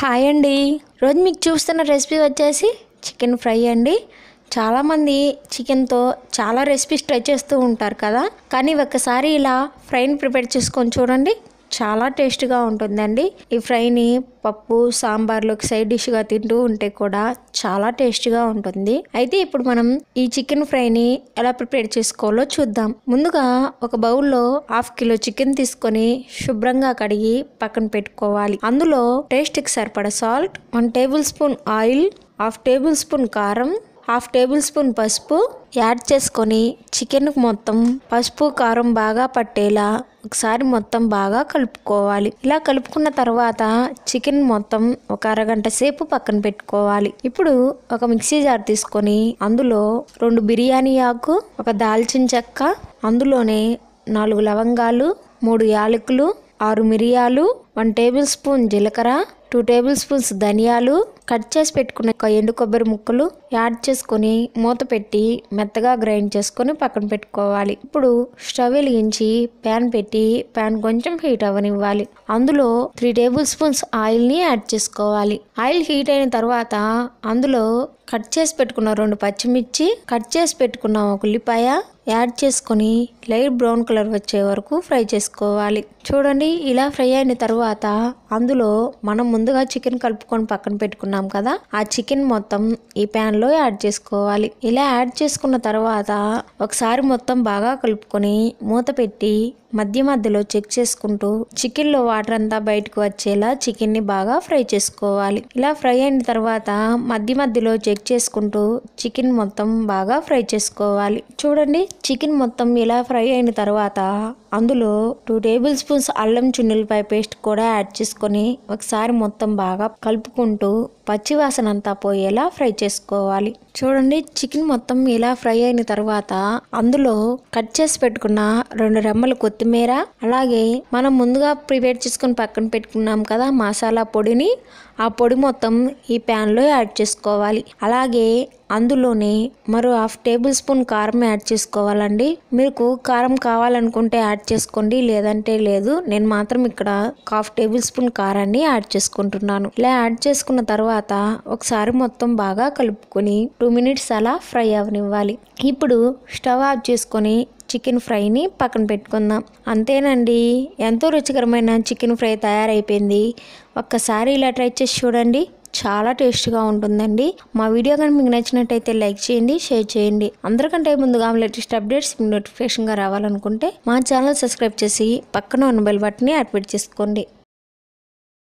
hi అండి రోజు మీకు చూస్తున్న రెసిపీ వచ్చేసి చికెన్ ఫ్రై అండి చాలామంది చికెన్తో చాలా రెసిపీస్ ట్రై చేస్తూ ఉంటారు కదా కానీ ఒక్కసారి ఇలా ఫ్రైని ప్రిపేర్ చేసుకొని చూడండి చాలా టేస్ట్గా ఉంటుందండి ఈ ఫ్రైని పప్పు సాంబార్లోకి సైడ్ డిష్గా తింటూ ఉంటే కూడా చాలా టేస్ట్గా ఉంటుంది అయితే ఇప్పుడు మనం ఈ చికెన్ ఫ్రైని ఎలా ప్రిపేర్ చేసుకోవాలో చూద్దాం ముందుగా ఒక బౌల్లో హాఫ్ కిలో చికెన్ తీసుకొని శుభ్రంగా కడిగి పక్కన పెట్టుకోవాలి అందులో టేస్ట్కి సరిపడ salt one tablespoon oil half tablespoon కారం హాఫ్ టేబుల్ స్పూన్ పసుపు యాడ్ చేసుకొని చికెన్కి మొత్తం పసుపు కారం బాగా పట్టేలా ఒకసారి మొత్తం బాగా కలుపుకోవాలి ఇలా కలుపుకున్న తర్వాత చికెన్ మొత్తం ఒక అరగంట సేపు పక్కన పెట్టుకోవాలి ఇప్పుడు ఒక మిక్సీ జార్ తీసుకొని అందులో రెండు బిర్యానీ ఆకు ఒక దాల్చిన చెక్క అందులోనే నాలుగు లవంగాలు మూడు యాలకులు ఆరు మిరియాలు వన్ టేబుల్ స్పూన్ జీలకర్ర టూ టేబుల్ స్పూన్స్ ధనియాలు కట్ చేసి పెట్టుకున్న ఒక ఎండు కొబ్బరి ముక్కలు యాడ్ చేసుకొని మూత పెట్టి మెత్తగా గ్రైండ్ చేసుకొని పక్కన పెట్టుకోవాలి ఇప్పుడు స్టవ్ వెలిగించి ప్యాన్ పెట్టి ప్యాన్ కొంచెం హీట్ అవ్వనివ్వాలి అందులో త్రీ టేబుల్ స్పూన్స్ ఆయిల్ని యాడ్ చేసుకోవాలి ఆయిల్ హీట్ అయిన తర్వాత అందులో కట్ చేసి పెట్టుకున్న రెండు పచ్చిమిర్చి కట్ చేసి పెట్టుకున్న ఒక ఉల్లిపాయ యాడ్ చేసుకొని లైట్ బ్రౌన్ కలర్ వచ్చే వరకు ఫ్రై చేసుకోవాలి చూడండి ఇలా ఫ్రై అయిన తర్వాత అందులో మనం ముందుగా చికెన్ కలుపుకొని పక్కన పెట్టుకున్నాం కదా ఆ చికెన్ మొత్తం ఈ pan లో యాడ్ చేసుకోవాలి ఇలా యాడ్ చేసుకున్న తర్వాత ఒకసారి మొత్తం బాగా కలుపుకొని మూత పెట్టి మధ్య మధ్యలో చెక్ చేసుకుంటూ చికెన్ లో వాటర్ అంతా బయటకు వచ్చేలా చికెన్ ని బాగా ఫ్రై చేసుకోవాలి ఇలా ఫ్రై అయిన తర్వాత మధ్య మధ్యలో చెక్ చేసుకుంటూ చికెన్ మొత్తం బాగా ఫ్రై చేసుకోవాలి చూడండి చికెన్ మొత్తం ఇలా ఫ్రై అయిన తర్వాత అందులో టూ టేబుల్ స్పూన్స్ అల్లం చున్నులపాయ పేస్ట్ కూడా యాడ్ చేసుకొని ఒకసారి మొత్తం బాగా కలుపుకుంటూ పచ్చి వాసన అంతా పోయేలా ఫ్రై చేసుకోవాలి చూడండి చికెన్ మొత్తం ఇలా ఫ్రై అయిన తర్వాత అందులో కట్ చేసి పెట్టుకున్న రెండు రెమ్మల కొత్తిమీర అలాగే మనం ముందుగా ప్రిపేర్ చేసుకుని పక్కన పెట్టుకున్నాం కదా మసాలా పొడిని ఆ పొడి మొత్తం ఈ ప్యాన్లో యాడ్ చేసుకోవాలి అలాగే అందులోనే మరో హాఫ్ టేబుల్ స్పూన్ కారం యాడ్ చేసుకోవాలండి మీకు కారం కావాలనుకుంటే యాడ్ చేసుకోండి లేదంటే లేదు నేను మాత్రం ఇక్కడ హాఫ్ టేబుల్ స్పూన్ కారాన్ని యాడ్ చేసుకుంటున్నాను ఇలా యాడ్ చేసుకున్న తర్వాత ఒకసారి మొత్తం బాగా కలుపుకొని టూ మినిట్స్ అలా ఫ్రై అవనివ్వాలి ఇప్పుడు స్టవ్ ఆఫ్ చేసుకొని చికెన్ ఫ్రైని పక్కన పెట్టుకుందాం అంతేనండి ఎంతో రుచికరమైన చికెన్ ఫ్రై తయారైపోయింది ఒక్కసారి ఇలా ట్రై చేసి చూడండి చాలా టేస్ట్గా ఉంటుందండి మా వీడియో కానీ మీకు నచ్చినట్టయితే లైక్ చేయండి షేర్ చేయండి అందరికంటే ముందుగా లేటెస్ట్ అప్డేట్స్ మీకు నోటిఫికేషన్గా రావాలనుకుంటే మా ఛానల్ సబ్స్క్రైబ్ చేసి పక్కన ఉన్న బెల్ బటన్ని యాక్టివేట్ చేసుకోండి